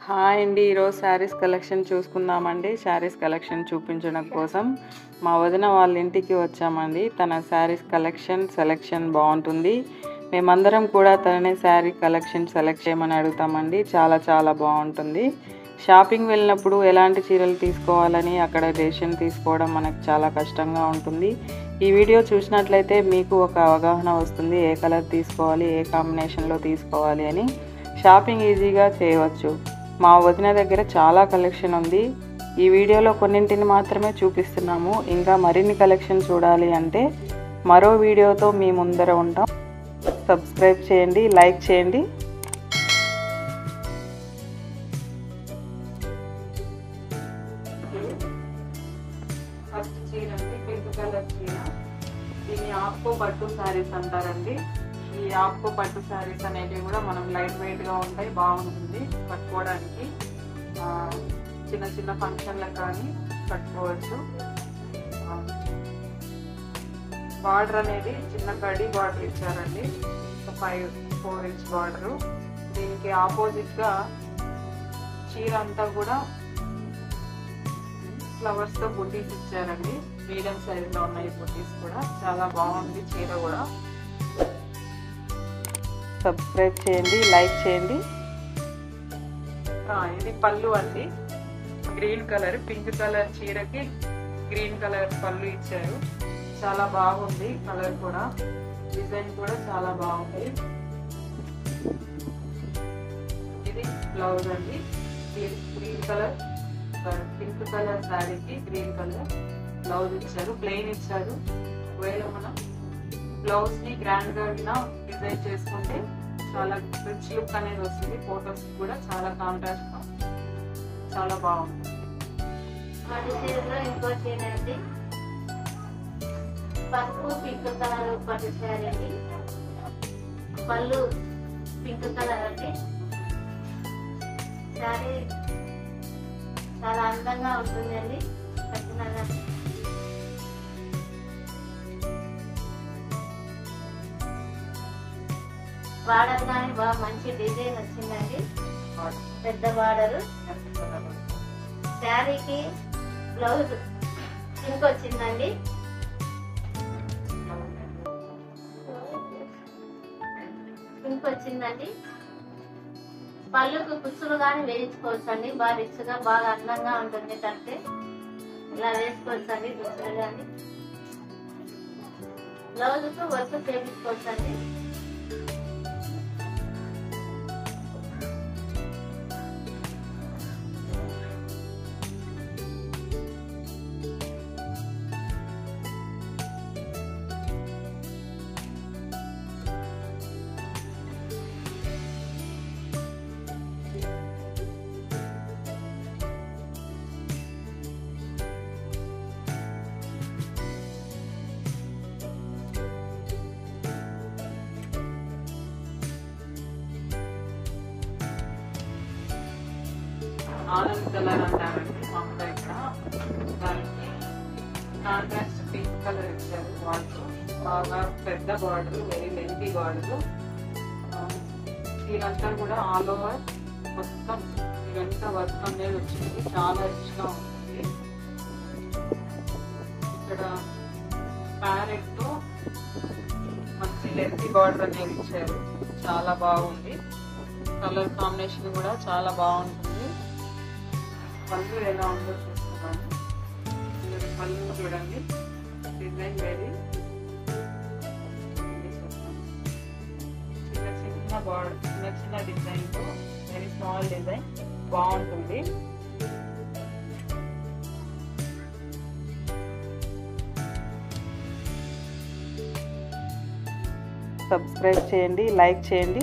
Hi అండి ఈరోజు saris collection చూసుకుందామండి శారీస్ కలెక్షన్ చూపించడం కోసం మా వదిన వాళ్ళ ఇంటికి వచ్చామండి తన శారీస్ కలెక్షన్ సెలెక్షన్ బాగుంటుంది మేమందరం కూడా తననే శారీ కలెక్షన్ సెలెక్ట్ చేయమని అడుగుతామండి చాలా చాలా బాగుంటుంది షాపింగ్ వెళ్ళినప్పుడు ఎలాంటి చీరలు తీసుకోవాలని అక్కడ డెసిషన్ తీసుకోవడం మనకు చాలా కష్టంగా ఉంటుంది ఈ వీడియో చూసినట్లయితే మీకు ఒక అవగాహన వస్తుంది ఏ కలర్ తీసుకోవాలి ఏ కాంబినేషన్లో తీసుకోవాలి అని షాపింగ్ ఈజీగా చేయవచ్చు మా వదిన దగ్గర చాలా కలెక్షన్ ఉంది ఈ వీడియోలో కొన్నింటిని మాత్రమే చూపిస్తున్నాము ఇంకా మరిన్ని కలెక్షన్ చూడాలి అంటే మరో వీడియోతో మీ ముందర ఉంటాం సబ్స్క్రైబ్ చేయండి లైక్ చేయండి ఫస్ట్ చీర అండి పింక్ కలర్ చీర దీన్ని ఆప్కో పట్టు శారీస్ అంటారండి ఈ ఆప్కో పట్టు శారీస్ అనేవి కూడా మనం లైట్ వెయిట్ గా ఉంటాయి బాగుంటుంది కట్టుకోవడానికి ఆ, చిన్న చిన్న ఫంక్షన్లకు కానీ కట్టుకోవచ్చు బార్డర్ అనేది చిన్న కడి బార్డర్ ఇచ్చారండి ఫైవ్ ఫోర్ ఇంచ్ బార్డర్ దీనికి ఆపోజిట్ గా చీర అంతా కూడా ఫ్లవర్స్ తో బుట్టీస్ ఇచ్చారండి మీడియం సైజ్ లో ఉన్నాయి బుట్టీస్ కూడా చాలా బాగుంది చీర కూడా సబ్స్క్రైబ్ చేయండి లైక్ చేయండి ఆ, ఇది పళ్ళు అండి గ్రీన్ కలర్ పింక్ కలర్ చీరకి గ్రీన్ కలర్ పళ్ళు ఇచ్చారు చాలా బాగుంది కలర్ కూడా డిజైన్ కూడా చాలా బాగుంది ఇది బ్లౌజ్ అండి గ్రీన్ కలర్ పింక్ కలర్ శారీకి గ్రీన్ కలర్ బ్లౌజ్ ఇచ్చారు ప్లెయిన్ ఇచ్చారు ఒకవేళ మనం బ్లౌజ్ ని గ్రాండ్ గా డిజైన్ చేసుకుంటే చాలా రిచ్ లుక్ అనేది వస్తుంది ఫొటోస్ కూడా చాలా కాంట్రాస్ట్ గా చాలా బాగుంది వాటి చీరలో ఇంకో చీర అండి పసుపు పింక్ కలర్ పట్టు శారీ అండి పళ్ళు పింక్ కలర్ అండి శారీ చాలా అందంగా ఉంటుందండి కట్టినగా బార్డర్ కానీ బాగా మంచి డిజైన్ వచ్చిందండి పెద్ద బార్డర్ శారీకి బ్లౌజ్ పింక్ వచ్చిందండి పింక్ వచ్చిందండి పళ్ళుకు కుచ్చులు కానీ వేయించుకోవచ్చు అండి బాగా రిచ్గా బాగా అందంగా ఉంటుంది కంటే ఇలా వేసుకోవచ్చు అండి కుచ్చులు కానీ బ్లౌజ్కు వర్క్ చేపించుకోవచ్చు అండి ఆనంద్ కలర్ అంటారండి మామూలుగా ఇక్కడ దానికి కాంట్రాస్ట్ పింక్ కలర్ ఇచ్చారు బార్డర్ బాగా పెద్ద బార్డర్ వెరీ లెంతీ బార్డర్ ఇదంతా కూడా ఆల్ ఓవర్ మొత్తం ఇదంతా వర్క్ అనేది వచ్చింది చాలా రిచ్గా ఉంటుంది ఇక్కడ ప్యారెట్ తో మంచి లెంతీ బార్డర్ అనేది ఇచ్చారు చాలా బాగుంది కలర్ కాంబినేషన్ కూడా చాలా బాగుంటుంది పళ్ళు ఎలా ఉందో చూస్తున్నాను ఇది పళ్ళు చూడండి డిజైన్ వేరి చిన్న చిన్న బార్డర్ చిన్న చిన్న డిజైన్ తో వెరీ స్మాల్ డిజైన్ బాగుంటుంది సబ్స్క్రైబ్ చేయండి లైక్ చేయండి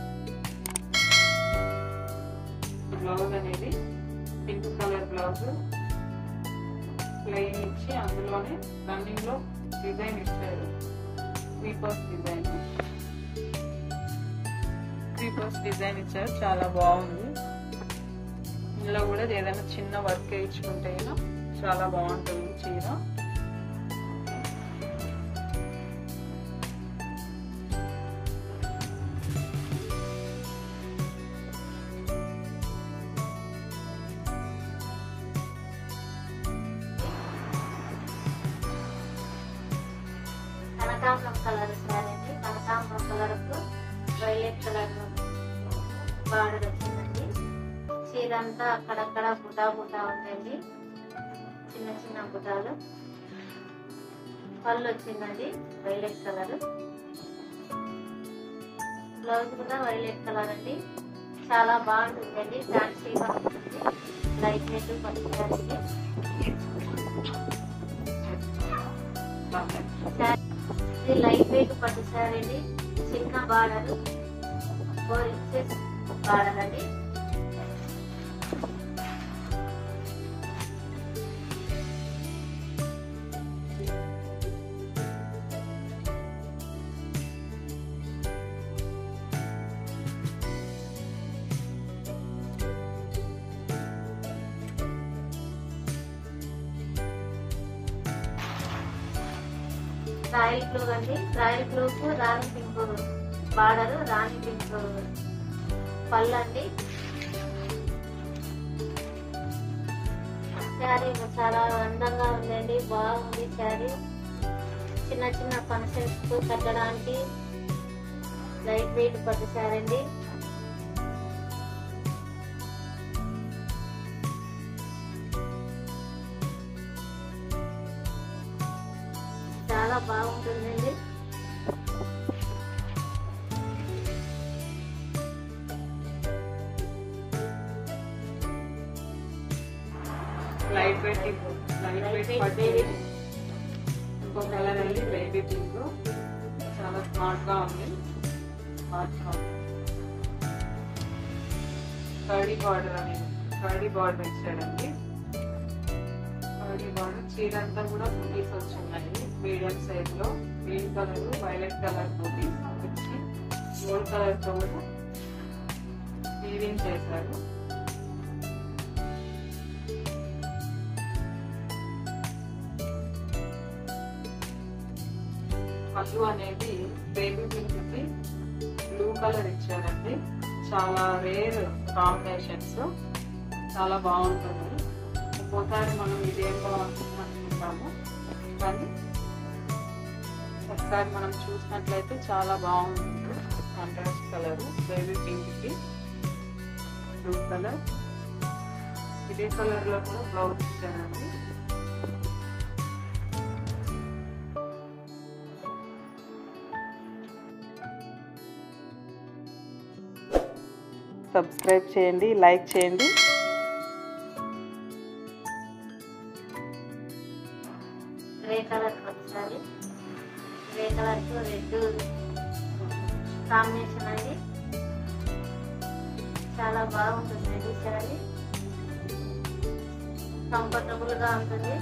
బ్లౌజ్ అనేది పింక్ కలర్ బ్లౌజ్ ప్లెయిన్ ఇచ్చి అందులోనే రన్నింగ్ లో డిజైన్ ఇచ్చారు క్రీపర్స్ డిజైన్ క్రీపర్స్ డిజైన్ ఇచ్చారు చాలా బాగుంది ఇందులో కూడా ఏదైనా చిన్న వర్క్ వేయించుకుంటే చాలా బాగుంటుంది చీర వైలెట్ కలర్ బార్డర్ వచ్చిందండి చీర అంతా అక్కడక్కడ బుటా బుటా ఉందండి చిన్న చిన్న బుటాలు పళ్ళు వచ్చిందండి వైలెట్ కలర్ బ్లౌజ్ కూడా వైలెట్ కలర్ అండి చాలా బాగుంటుందండి ఫ్యాన్సీగా ఉంటుంది లైట్ వెయిట్ పట్టుకోవడానికి ఇది లైట్ వెయిట్ పట్టు శారీ అండి చిన్న బార్డర్ ఫోర్ ఇంచెస్ బార్డర్ అండి రాయల్ బ్లూ అండి రాయల్ బ్లూకు రాణి పింక్ బార్డర్ రాణి పింక్ పళ్ళు అండి శారీ చాలా అందంగా ఉందండి బాగుంది శారీ చిన్న చిన్న ఫంక్షన్స్ కు కట్టడానికి లైట్ వెయిట్ పట్టు శారీ అండి చాలా బాగుంటుందండి light weight light Light weight weight పట్టి baby. ఇంకో కలర్ అండి బేబీ పింక్ చాలా స్మార్ట్ గా ఉంది స్మార్ట్ గా ఉంది కర్డీ బార్డర్ అనేది కర్డీ బార్డర్ ఇచ్చాడండి కర్డీ బార్డర్ చీర అంతా కూడా బూటీస్ వచ్చినాయి మీడియం సైజ్ లో గ్రీన్ కలర్ వైలెట్ కలర్ బూటీస్ వచ్చి గోల్డ్ కలర్ తో కూడా వీవింగ్ చేశారు పళ్ళు అనేది బేబీ పింక్ కి బ్లూ కలర్ ఇచ్చారండి చాలా రేర్ కాంబినేషన్స్ చాలా బాగుంటుంది ఒక్కోసారి మనం ఇదేం బాగుంటుంది అనుకుంటాము కానీ ఒకసారి మనం చూసినట్లయితే చాలా బాగుంటుంది కాంట్రాస్ట్ కలర్ బేబీ పింక్ కి బ్లూ కలర్ ఇదే కలర్ లో కూడా బ్లౌజ్ ఇచ్చారండి సబ్స్క్రైబ్ చేయండి లైక్ చేయండి గ్రే కలర్ వచ్చాలి గ్రే కలర్ కు రెడ్ కాంబినేషన్ అండి చాలా బాగుంటుందండి శారీ కంఫర్టబుల్ గా ఉంటుంది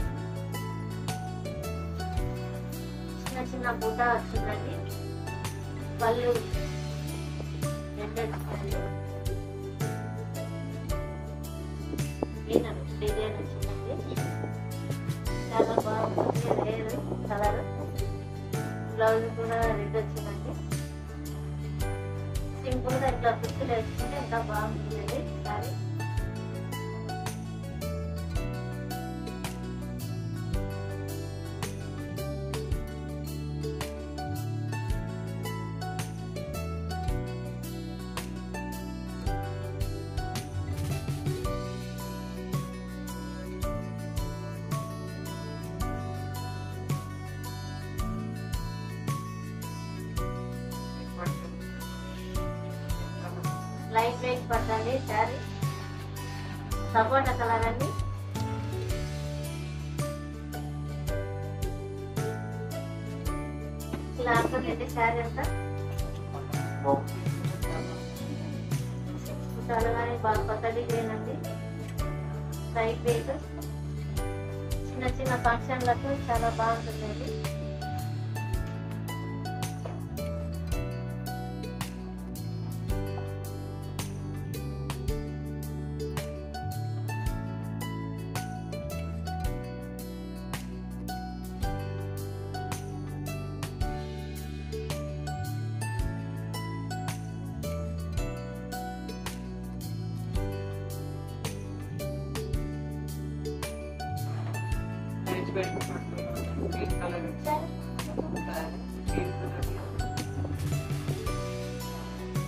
చిన్న చిన్న బూటా వచ్చిందండి పళ్ళు రెండు వచ్చిందండి డిజైన్ వచ్చిందండి చాలా బాగుంటుంది రేర్ కలర్ బ్లౌజ్ కూడా రెడ్ వచ్చిందండి సింపుల్ గా ఇట్లా కుర్చీలు వేసుకుంటే ఇంకా బాగుంటుంది సారీ లైట్ వెయిట్ పట్టండి శారీ సపోటా కలర్ అండి ఇలా అంటుందండి శారీ అంతా చాలా కానీ బాగా కొత్త డిజైన్ అండి లైట్ వెయిట్ చిన్న చిన్న ఫంక్షన్లకు చాలా బాగుంటుందండి light weight green colour green colour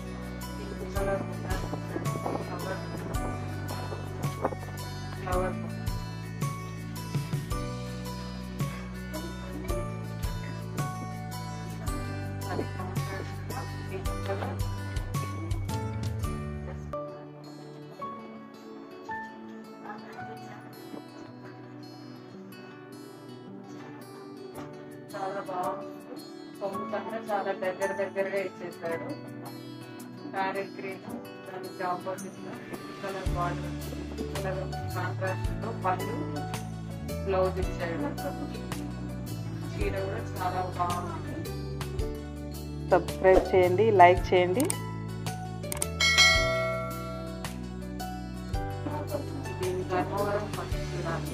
చాలా బాగుంది కొమ్ము కన్నా చాలా దగ్గర దగ్గరగా ఇచ్చేసాడు ప్యారెట్ గ్రీన్ దానికి opposite colour border colour contrast తో పళ్ళు బ్లౌజ్ ఇచ్చాడు చీర కూడా చాలా బాగుంది సబ్స్క్రైబ్ చేయండి లైక్ చేయండి దీని ధర్మవరం పట్టు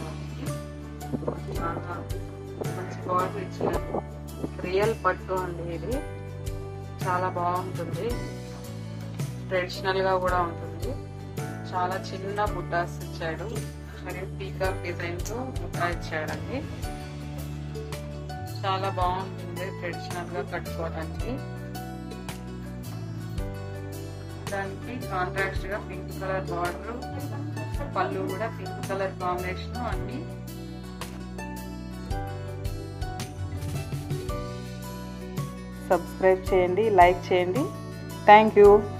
చాలా మంచి బార్డర్ ఇచ్చారు రియల్ పట్టు అండి ఇది చాలా బాగుంటుంది ట్రెడిషనల్ గా కూడా ఉంటుంది చాలా చిన్న బుట్టాస్ ఇచ్చాడు మరియు పీకాక్ డిజైన్ తో బుట్టా ఇచ్చాడండి చాలా బాగుంటుంది ట్రెడిషనల్ గా కట్టుకోవడానికి దానికి కాంట్రాక్ట్ గా పింక్ కలర్ బార్డర్ పళ్ళు కూడా పింక్ కలర్ కాంబినేషన్ అన్ని సబ్స్క్రైబ్ చేయండి లైక్ చేయండి థ్యాంక్ యూ